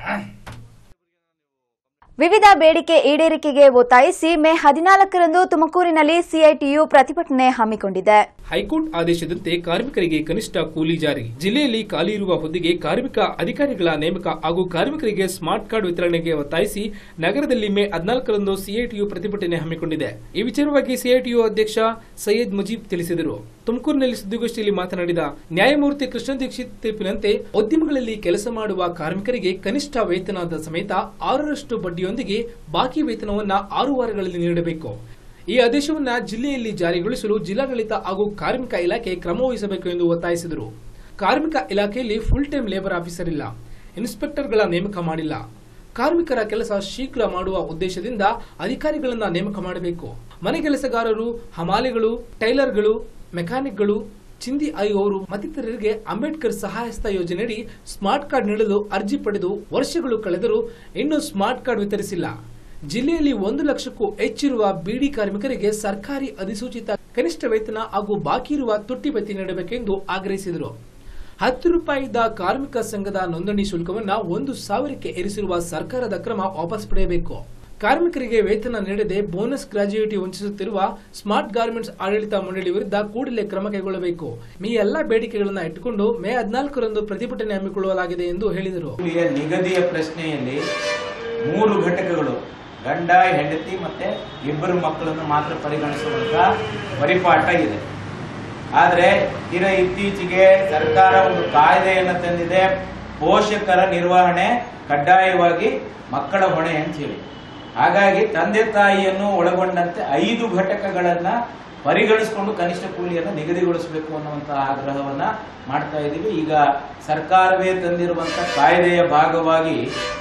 ವಿವಿಧ ಬೇಡಿಕೆ ಈಡೇರಿಕೆಗೆ ಒತ್ತಾಯಿಸಿ ಮೇ ಹದಿನಾಲ್ಕರಂದು ತುಮಕೂರಿನಲ್ಲಿ ಸಿಐಟಿಯು ಪ್ರತಿಭಟನೆ ಹಮ್ಮಿಕೊಂಡಿದೆ ಹೈಕೋರ್ಟ್ ಆದೇಶದಂತೆ ಕಾರ್ಮಿಕರಿಗೆ ಕನಿಷ್ಠ ಕೂಲಿ ಜಾರಿ ಜಿಲ್ಲೆಯಲ್ಲಿ ಖಾಲಿ ಇರುವ ಹುದ್ದೆಗೆ ಕಾರ್ಮಿಕ ಅಧಿಕಾರಿಗಳ ನೇಮಕ ಹಾಗೂ ಕಾರ್ಮಿಕರಿಗೆ ಸ್ಮಾರ್ಟ್ ಕಾರ್ಡ್ ವಿತರಣೆಗೆ ಒತ್ತಾಯಿಸಿ ನಗರದಲ್ಲಿ ಮೇ ಹದಿನಾಲ್ಕರಂದು ಸಿಐಟಿಯು ಪ್ರತಿಭಟನೆ ಹಮ್ಮಿಕೊಂಡಿದೆ ಈ ವಿಚಾರವಾಗಿ ಸಿಐಟಿಯು ಅಧ್ಯಕ್ಷ ಸೈಯದ್ ಮುಜೀಬ್ ತಿಳಿಸಿದರು ತುಮಕೂರಿನಲ್ಲಿ ಸುದ್ದಿಗೋಷ್ಠಿಯಲ್ಲಿ ಮಾತನಾಡಿದ ನ್ಯಾಯಮೂರ್ತಿ ಕೃಷ್ಣ ದೀಕ್ಷಿತ್ ತೀರ್ಪಿನಂತೆ ಉದ್ಯಮಗಳಲ್ಲಿ ಕೆಲಸ ಮಾಡುವ ಕಾರ್ಮಿಕರಿಗೆ ಕನಿಷ್ಠ ವೇತನದ ಸಮೇತ ಆರರಷ್ಟು ಬಡ್ಡಿಯೊಂದಿಗೆ ಬಾಕಿ ವೇತನವನ್ನ ಆರು ವಾರಗಳಲ್ಲಿ ನೀಡಬೇಕು ಈ ಆದೇಶವನ್ನ ಜಿಲ್ಲೆಯಲ್ಲಿ ಜಾರಿಗೊಳಿಸಲು ಜಿಲ್ಲಾಡಳಿತ ಹಾಗೂ ಕಾರ್ಮಿಕ ಇಲಾಖೆ ಕ್ರಮ ವಹಿಸಬೇಕು ಎಂದು ಒತ್ತಾಯಿಸಿದರು ಕಾರ್ಮಿಕ ಇಲಾಖೆಯಲ್ಲಿ ಫುಲ್ ಟೈಮ್ ಲೇಬರ್ ಆಫೀಸರ್ ಇಲ್ಲ ಇನ್ಸ್ಪೆಕ್ಟರ್ಗಳ ನೇಮಕ ಮಾಡಿಲ್ಲ ಕಾರ್ಮಿಕರ ಕೆಲಸ ಶೀಘ್ರ ಮಾಡುವ ಉದ್ದೇಶದಿಂದ ಅಧಿಕಾರಿಗಳನ್ನ ನೇಮಕ ಮಾಡಬೇಕು ಮನೆ ಕೆಲಸಗಾರರು ಹಮಾಲಿಗಳು ಟೈಲರ್ಗಳು ಮೆಕ್ಯಾನಿಕ್ಗಳು ಚಿಂದಿ ಆಯುವವರು ಮತ್ತಿತರರಿಗೆ ಅಂಬೇಡ್ಕರ್ ಸಹಾಯಸ್ತ ಯೋಜನೆಯಡಿ ಸ್ಮಾರ್ಟ್ ಕಾರ್ಡ್ ನೀಡಲು ಅರ್ಜಿ ಪಡೆದು ವರ್ಷಗಳು ಕಳೆದರೂ ಇನ್ನೂ ಸ್ಮಾರ್ಟ್ ಕಾರ್ಡ್ ವಿತರಿಸಿಲ್ಲ ಜಿಲ್ಲೆಯಲ್ಲಿ ಒಂದು ಲಕ್ಷಕ್ಕೂ ಹೆಚ್ಚಿರುವ ಬಿಡಿ ಕಾರ್ಮಿಕರಿಗೆ ಸರ್ಕಾರಿ ಅಧಿಸೂಚಿತ ಕನಿಷ್ಠ ವೇತನ ಹಾಗೂ ಬಾಕಿ ಇರುವ ತುಟ್ಟಿ ಭತ್ಯೆ ನೀಡಬೇಕೆಂದು ಆಗ್ರಹಿಸಿದರು ಹತ್ತು ರೂಪಾಯಿ ಇದ್ದ ಕಾರ್ಮಿಕ ಸಂಘದ ನೋಂದಣಿ ಶುಲ್ಕವನ್ನ ಒಂದು ಸಾವಿರಕ್ಕೆ ಏರಿಸಿರುವ ಸರ್ಕಾರದ ಕ್ರಮ ವಾಪಸ್ ಪಡೆಯಬೇಕು ಕಾರ್ಮಿಕರಿಗೆ ವೇತನ ನೀಡದೆ ಬೋನಸ್ ಗ್ರಾಜ್ಯುಯಿಟಿ ವಂಚಿಸುತ್ತಿರುವ ಸ್ಮಾರ್ಟ್ ಗಾರ್ಮೆಂಟ್ಸ್ ಆಡಳಿತ ಮಂಡಳಿ ವಿರುದ್ಧ ಕೂಡಲೇ ಕ್ರಮ ಕೈಗೊಳ್ಳಬೇಕು ಈ ಎಲ್ಲಾ ಬೇಡಿಕೆಗಳನ್ನು ಇಟ್ಟುಕೊಂಡು ಮೇ ಹದಿನಾಲ್ಕರಂದು ಪ್ರತಿಭಟನೆ ಹಮ್ಮಿಕೊಳ್ಳಲಾಗಿದೆ ಎಂದು ಹೇಳಿದರು ಕೂಲಿಯ ನಿಗದಿಯ ಪ್ರಶ್ನೆಯಲ್ಲಿ ಮೂರು ಘಟಕಗಳು ಗಂಡ ಹೆಂಡತಿ ಮತ್ತೆ ಇಬ್ಬರು ಮಕ್ಕಳನ್ನು ಮಾತ್ರ ಪರಿಗಣಿಸುವಂತ ಪರಿಪಾಠ ಇದೆ ಆದ್ರೆ ತೀರ ಇತ್ತೀಚೆಗೆ ಸರ್ಕಾರ ಒಂದು ಕಾಯ್ದೆಯನ್ನು ತಂದಿದೆ ಪೋಷಕರ ನಿರ್ವಹಣೆ ಕಡ್ಡಾಯವಾಗಿ ಮಕ್ಕಳ ಹೊಣೆ ಅಂತ ಹೇಳಿ ಹಾಗಾಗಿ ತಂದೆ ತಾಯಿಯನ್ನು ಒಳಗೊಂಡಂತೆ ಐದು ಘಟಕಗಳನ್ನ ಪರಿಗಣಿಸಿಕೊಂಡು ಕನಿಷ್ಠ ಕೂಲಿಯನ್ನು ನಿಗದಿಗೊಳಿಸಬೇಕು ಅನ್ನುವಂತಹ ಆಗ್ರಹವನ್ನ ಮಾಡ್ತಾ ಇದ್ದೀವಿ ಈಗ ಸರ್ಕಾರವೇ ತಂದಿರುವಂತಹ ಕಾಯ್ದೆಯ ಭಾಗವಾಗಿ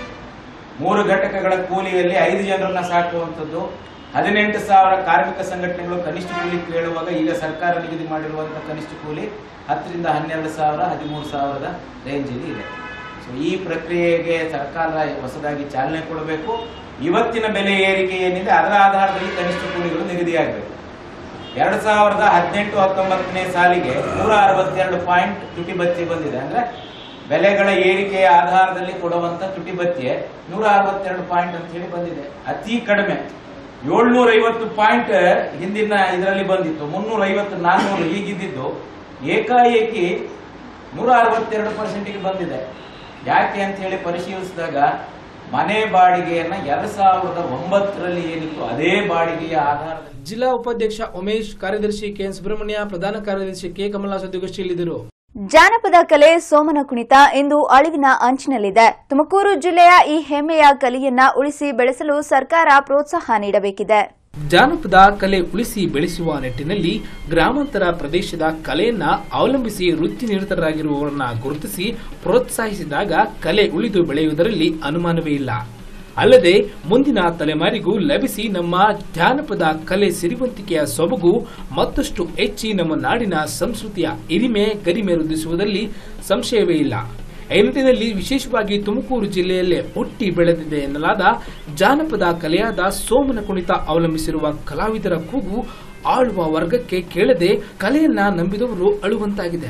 ಮೂರು ಘಟಕಗಳ ಕೂಲಿಯಲ್ಲಿ ಐದು ಜನರನ್ನ ಸಾಕುವಂಥದ್ದು ಹದಿನೆಂಟು ಸಾವಿರ ಕಾರ್ಮಿಕ ಸಂಘಟನೆಗಳು ಕನಿಷ್ಠ ಕೂಲಿ ಕೇಳುವಾಗ ಈಗ ಸರ್ಕಾರ ನಿಗದಿ ಮಾಡಿರುವಂತಹ ಕನಿಷ್ಠ ಕೂಲಿ ಹತ್ತರಿಂದ ಹನ್ನೆರಡು ಸಾವಿರ ಹದಿಮೂರು ಸಾವಿರದ ರೇಂಜಲ್ಲಿ ಇದೆ ಸೊ ಈ ಪ್ರಕ್ರಿಯೆಗೆ ಸರ್ಕಾರ ಹೊಸದಾಗಿ ಚಾಲನೆ ಕೊಡಬೇಕು ಇವತ್ತಿನ ಬೆಲೆ ಏರಿಕೆ ಏನಿದೆ ಅದರ ಆಧಾರದಲ್ಲಿ ಕನಿಷ್ಠ ಕೂಲಿಗಳು ನಿಗದಿಯಾಗಬೇಕು ಎರಡ್ ಸಾವಿರದ ಹದಿನೆಂಟು ಹತ್ತೊಂಬತ್ತನೇ ಸಾಲಿಗೆ ನೂರ ಅರವತ್ತೆರಡು ಪಾಯಿಂಟ್ ತುಟಿ ಭತ್ಯೆ ಬಂದಿದೆ ಅಂದ್ರೆ ಬೆಲೆಗಳ ಏರಿಕೆಯ ಆಧಾರದಲ್ಲಿ ಕೊಡುವಂತ ತುಟಿ ಭತ್ಯೆ ನೂರ ಅರವತ್ತೆರಡು ಪಾಯಿಂಟ್ ಅಂತ ಹೇಳಿ ಬಂದಿದೆ ಅತಿ ಕಡಿಮೆ ಏಳ್ನೂರ ಐವತ್ತು ಪಾಯಿಂಟ್ ಹಿಂದಿನ ಇದರಲ್ಲಿ ಬಂದಿತ್ತು ಮುನ್ನೂರ ಐವತ್ತು ನಾನ್ನೂರು ಹೀಗಿದ್ದಿದ್ದು ಏಕಾಏಕಿ ನೂರ ಅರವತ್ತೆರಡು ಪರ್ಸೆಂಟ್ಗೆ ಬಂದಿದೆ ಯಾಕೆ ಅಂತ ಹೇಳಿ ಪರಿಶೀಲಿಸಿದಾಗ ಮನೆ ಬಾಡಿಗೆಯನ್ನ ಎರಡ್ ಸಾವಿರದ ಒಂಬತ್ತರಲ್ಲಿ ಏನಿತ್ತು ಅದೇ ಬಾಡಿಗೆಯ ಆಧಾರದಲ್ಲಿ ಜಿಲ್ಲಾ ಉಪಾಧ್ಯಕ್ಷ ಉಮೇಶ್ ಕಾರ್ಯದರ್ಶಿ ಕೆಎನ್ ಸುಬ್ರಹ್ಮಣ್ಯ ಪ್ರಧಾನ ಕಾರ್ಯದರ್ಶಿ ಕೆ ಕಮಲಾ ಸುದ್ದಿಗೋಷ್ಠಿಯಲ್ಲಿದ್ದರು ಜಾನಪದ ಕಲೆ ಸೋಮನ ಕುಣಿತ ಇಂದು ಅಳಿವಿನ ಅಂಚಿನಲ್ಲಿದೆ ತುಮಕೂರು ಜಿಲ್ಲೆಯ ಈ ಹೆಮ್ಮೆಯ ಕಲೆಯನ್ನ ಉಳಿಸಿ ಬೆಳೆಸಲು ಸರ್ಕಾರ ಪ್ರೋತ್ಸಾಹ ನೀಡಬೇಕಿದೆ ಜಾನಪದ ಕಲೆ ಉಳಿಸಿ ಬೆಳೆಸುವ ನಿಟ್ಟಿನಲ್ಲಿ ಗ್ರಾಮಾಂತರ ಪ್ರದೇಶದ ಕಲೆಯನ್ನ ಅವಲಂಬಿಸಿ ವೃತ್ತಿ ನಿರತರಾಗಿರುವವರನ್ನ ಗುರುತಿಸಿ ಪ್ರೋತ್ಸಾಹಿಸಿದಾಗ ಕಲೆ ಉಳಿದು ಬೆಳೆಯುವುದರಲ್ಲಿ ಅನುಮಾನವೇ ಇಲ್ಲ ಅಲ್ಲದೆ ಮುಂದಿನ ತಲೆಮಾರಿಗೂ ಲಭಿಸಿ ನಮ್ಮ ಜಾನಪದ ಕಲೆ ಸಿರಿವಂತಿಕೆಯ ಸೊಬಗು ಮತ್ತಷ್ಟು ಹೆಚ್ಚಿ ನಮ್ಮ ನಾಡಿನ ಸಂಸ್ಕೃತಿಯ ಹಿರಿಮೆ ಗರಿಮೆ ವೃದ್ಧಿಸುವುದರಲ್ಲಿ ಸಂಶಯವೇ ಇಲ್ಲ ಈ ನಿಟ್ಟಿನಲ್ಲಿ ವಿಶೇಷವಾಗಿ ತುಮಕೂರು ಜಿಲ್ಲೆಯಲ್ಲೇ ಹುಟ್ಟಿ ಬೆಳೆದಿದೆ ಎನ್ನಲಾದ ಜಾನಪದ ಕಲೆಯಾದ ಸೋಮನ ಕುಣಿತ ಅವಲಂಬಿಸಿರುವ ಕಲಾವಿದರ ಕೂಗು ಆಳುವ ವರ್ಗಕ್ಕೆ ಕೇಳದೆ ಕಲೆಯನ್ನ ನಂಬಿದವರು ಅಳುವಂತಾಗಿದೆ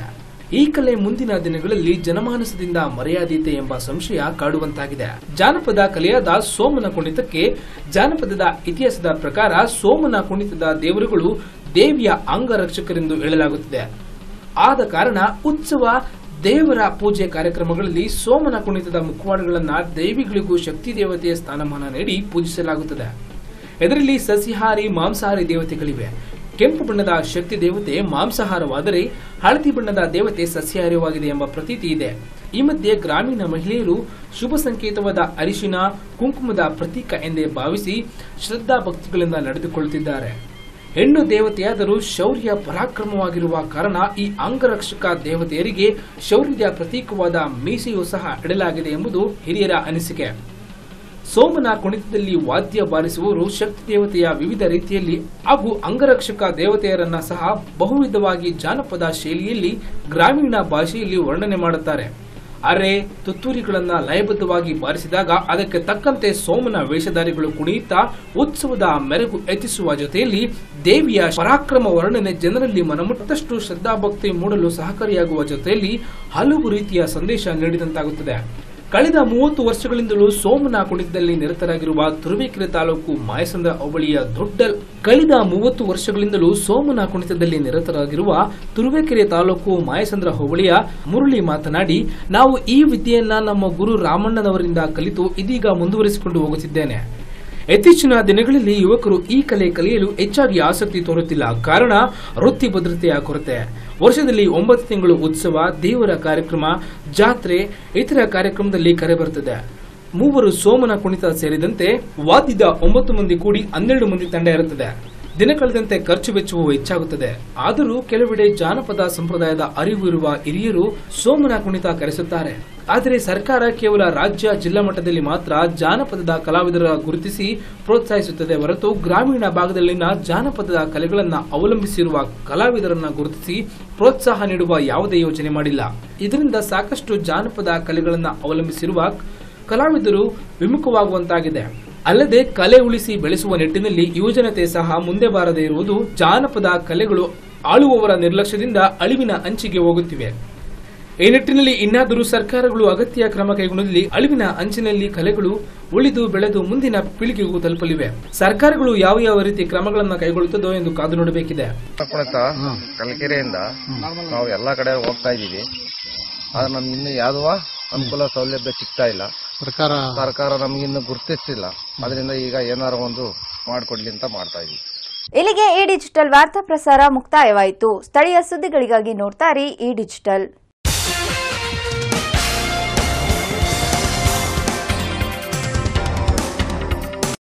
ಈ ಕಲೆ ಮುಂದಿನ ದಿನಗಳಲ್ಲಿ ಜನಮಾನಸದಿಂದ ಮರೆಯಾದೀತೆ ಎಂಬ ಸಂಶಯ ಕಾಡುವಂತಾಗಿದೆ ಜಾನಪದ ಕಲೆಯಾದ ಸೋಮನ ಕುಣಿತಕ್ಕೆ ಜಾನಪದದ ಇತಿಹಾಸದ ಪ್ರಕಾರ ಸೋಮನ ಕುಣಿತದ ದೇವರುಗಳು ದೇವಿಯ ಅಂಗರಕ್ಷಕರೆಂದು ಹೇಳಲಾಗುತ್ತಿದೆ ಆದ ಕಾರಣ ಉತ್ಸವ ದೇವರ ಪೂಜೆ ಕಾರ್ಯಕ್ರಮಗಳಲ್ಲಿ ಸೋಮನ ಕುಣಿತದ ಮುಖವಾಡಗಳನ್ನ ದೇವಿಗಳಿಗೂ ಶಕ್ತಿ ದೇವತೆಯ ಸ್ಥಾನಮಾನ ನೀಡಿ ಪೂಜಿಸಲಾಗುತ್ತದೆ ಇದರಲ್ಲಿ ಸಸ್ಯಾಹಾರಿ ಮಾಂಸಾಹಾರಿ ದೇವತೆಗಳಿವೆ ಕೆಂಪು ಬಣ್ಣದ ಶಕ್ತಿ ದೇವತೆ ಮಾಂಸಾಹಾರವಾದರೆ ಹಳದಿ ಬಣ್ಣದ ದೇವತೆ ಸಸ್ಯಾಹಾರವಾಗಿದೆ ಎಂಬ ಪ್ರತೀತಿ ಇದೆ ಈ ಮಧ್ಯೆ ಗ್ರಾಮೀಣ ಮಹಿಳೆಯರು ಶುಭ ಸಂಕೇತವಾದ ಅರಿಶಿನ ಕುಂಕುಮದ ಪ್ರತೀಕ ಎಂದೇ ಭಾವಿಸಿ ಶ್ರದ್ಧಾ ಭಕ್ತಿಗಳಿಂದ ನಡೆದುಕೊಳ್ಳುತ್ತಿದ್ದಾರೆ ಹೆಣ್ಣು ದೇವತೆಯಾದರೂ ಶೌರ್ಯ ಪರಾಕ್ರಮವಾಗಿರುವ ಕಾರಣ ಈ ಅಂಗರಕ್ಷಕ ದೇವತೆಯರಿಗೆ ಶೌರ್ಯದ ಪ್ರತೀಕವಾದ ಮೀಸೆಯೂ ಸಹ ಇಡಲಾಗಿದೆ ಎಂಬುದು ಹಿರಿಯರ ಅನಿಸಿಕೆ ಸೋಮನ ಕುಣಿತದಲ್ಲಿ ವಾದ್ಯ ಬಾರಿಸುವವರು ಶಕ್ತಿ ದೇವತೆಯ ವಿವಿಧ ರೀತಿಯಲ್ಲಿ ಹಾಗೂ ಅಂಗರಕ್ಷಕ ದೇವತೆಯರನ್ನ ಸಹ ಬಹುವಿಧವಾಗಿ ಜಾನಪದ ಶೈಲಿಯಲ್ಲಿ ಗ್ರಾಮೀಣ ಭಾಷೆಯಲ್ಲಿ ವರ್ಣನೆ ಮಾಡುತ್ತಾರೆ ಅರೆ ತುತ್ತೂರಿಗಳನ್ನ ಲಯಬದ್ಧವಾಗಿ ಬಾರಿಸಿದಾಗ ಅದಕ್ಕೆ ತಕ್ಕಂತೆ ಸೋಮನ ವೇಷಧಾರಿಗಳು ಕುಣಿಯುತ್ತಾ ಉತ್ಸವದ ಮೆರುಗು ಹೆಚ್ಚಿಸುವ ಜೊತೆಯಲ್ಲಿ ದೇವಿಯ ಪರಾಕ್ರಮ ವರ್ಣನೆ ಜನರಲ್ಲಿ ಮನಮುಟ್ಟಷ್ಟು ಶ್ರದ್ಧಾಭಕ್ತಿ ಮೂಡಲು ಸಹಕಾರಿಯಾಗುವ ಜೊತೆಯಲ್ಲಿ ಹಲವು ರೀತಿಯ ಸಂದೇಶ ನೀಡಿದಂತಾಗುತ್ತದೆ ಕಳೆದ ಮೂವತ್ತು ವರ್ಷಗಳಿಂದಲೂ ಸೋಮನ ಕುಣಿತದಲ್ಲಿ ನಿರತರಾಗಿರುವ ತುರುವೇಕೆರೆ ತಾಲೂಕು ಮಾಯಸಂದ್ರ ಹೋಬಳಿಯ ದೊಡ್ಡ ಕಳೆದ ಮೂವತ್ತು ವರ್ಷಗಳಿಂದಲೂ ಸೋಮನ ಕುಣಿತದಲ್ಲಿ ನಿರತರಾಗಿರುವ ತುರುವೇಕೆರೆ ತಾಲೂಕು ಮಾಯಸಂದ್ರ ಹೋಬಳಿಯ ಮುರಳಿ ಮಾತನಾಡಿ ನಾವು ಈ ವಿದ್ಯೆಯನ್ನ ನಮ್ಮ ಗುರು ರಾಮಣ್ಣನವರಿಂದ ಕಲಿತು ಇದೀಗ ಮುಂದುವರಿಸಿಕೊಂಡು ಹೋಗುತ್ತಿದ್ದೇನೆ ಇತ್ತೀಚಿನ ದಿನಗಳಲ್ಲಿ ಯುವಕರು ಈ ಕಲೆ ಕಲಿಯಲು ಹೆಚ್ಚಾಗಿ ಆಸಕ್ತಿ ತೋರುತ್ತಿಲ್ಲ ಕಾರಣ ವೃತ್ತಿ ಭದ್ರತೆಯ ಕೊರತೆ ವರ್ಷದಲ್ಲಿ ಒಂಬತ್ತು ತಿಂಗಳು ಉತ್ಸವ ದೇವರ ಕಾರ್ಯಕ್ರಮ ಜಾತ್ರೆ ಇತರ ಕಾರ್ಯಕ್ರಮದಲ್ಲಿ ಕರೆ ಬರುತ್ತದೆ ಮೂವರು ಸೋಮನ ಕುಣಿತ ಸೇರಿದಂತೆ ವಾದ್ಯದ ಒಂಬತ್ತು ಮಂದಿ ಕೂಡಿ ಹನ್ನೆರಡು ಮಂದಿ ತಂಡ ಇರುತ್ತದೆ ದಿನ ಕಳೆದಂತೆ ಖರ್ಚು ವೆಚ್ಚವು ಹೆಚ್ಚಾಗುತ್ತದೆ ಆದರೂ ಕೆಲವೆಡೆ ಜಾನಪದ ಸಂಪ್ರದಾಯದ ಅರಿವು ಇರುವ ಹಿರಿಯರು ಸೋಮನ ಕುಣಿತ ಕರೆಸುತ್ತಾರೆ ಆದರೆ ಸರ್ಕಾರ ಕೇವಲ ರಾಜ್ಯ ಜಿಲ್ಲಾ ಮಟ್ಟದಲ್ಲಿ ಮಾತ್ರ ಜಾನಪದದ ಕಲಾವಿದರ ಗುರುತಿಸಿ ಪ್ರೋತ್ಸಾಹಿಸುತ್ತದೆ ಹೊರತು ಗ್ರಾಮೀಣ ಭಾಗದಲ್ಲಿನ ಜಾನಪದದ ಕಲೆಗಳನ್ನ ಅವಲಂಬಿಸಿರುವ ಕಲಾವಿದರನ್ನ ಗುರುತಿಸಿ ಪ್ರೋತ್ಸಾಹ ನೀಡುವ ಯಾವುದೇ ಯೋಜನೆ ಮಾಡಿಲ್ಲ ಇದರಿಂದ ಸಾಕಷ್ಟು ಜಾನಪದ ಕಲೆಗಳನ್ನ ಅವಲಂಬಿಸಿರುವ ಕಲಾವಿದರು ವಿಮುಖವಾಗುವಂತಾಗಿದೆ ಅಲ್ಲದೆ ಕಲೆ ಉಳಿಸಿ ಬೆಳೆಸುವ ನಿಟ್ಟಿನಲ್ಲಿ ಯುವಜನತೆ ಸಹ ಮುಂದೆ ಬಾರದೇ ಇರುವುದು ಜಾನಪದ ಕಲೆಗಳು ಆಳುವವರ ನಿರ್ಲಕ್ಷ್ಯದಿಂದ ಅಳಿವಿನ ಅಂಚಿಗೆ ಹೋಗುತ್ತಿವೆ ಈ ನಿಟ್ಟಿನಲ್ಲಿ ಇನ್ನಾದರೂ ಸರ್ಕಾರಗಳು ಅಗತ್ಯ ಕ್ರಮ ಕೈಗೊಂಡಲ್ಲಿ ಅಳಿವಿನ ಅಂಚಿನಲ್ಲಿ ಕಲೆಗಳು ಉಳಿದು ಬೆಳೆದು ಮುಂದಿನ ಪೀಳಿಗೆಗೂ ತಲುಪಲಿವೆ ಸರ್ಕಾರಗಳು ಯಾವ ಯಾವ ರೀತಿ ಕ್ರಮಗಳನ್ನು ಕೈಗೊಳ್ಳುತ್ತದೋ ಎಂದು ಕಾದು ನೋಡಬೇಕಿದೆ ಕುಣಿತ ಕಲ್ಕೆರೆಯಿಂದ ನಾವು ಎಲ್ಲಾ ಕಡೆ ಹೋಗ್ತಾ ಇದೀವಿ ಆದ್ರೆ ನಮ್ಗೆ ಇನ್ನು ಯಾವ್ದವ ಅನುಕೂಲ ಸೌಲಭ್ಯ ಸಿಗ್ತಾ ಇಲ್ಲ ಸರ್ಕಾರ ಸರ್ಕಾರ ನಮ್ಗೆ ಇನ್ನು ಗುರುತಿಸಿಲ್ಲ ಅದರಿಂದ ಈಗ ಏನಾರ ಒಂದು ಮಾಡ್ಕೊಡ್ಲಿ ಅಂತ ಮಾಡ್ತಾ ಇದೀವಿ ಇಲ್ಲಿಗೆ ಈ ಡಿಜಿಟಲ್ ವಾರ್ತಾ ಪ್ರಸಾರ ಮುಕ್ತಾಯವಾಯಿತು ಸ್ಥಳೀಯ ಸುದ್ದಿಗಳಿಗಾಗಿ ನೋಡ್ತಾ ಇರಿ ಈ ಡಿಜಿಟಲ್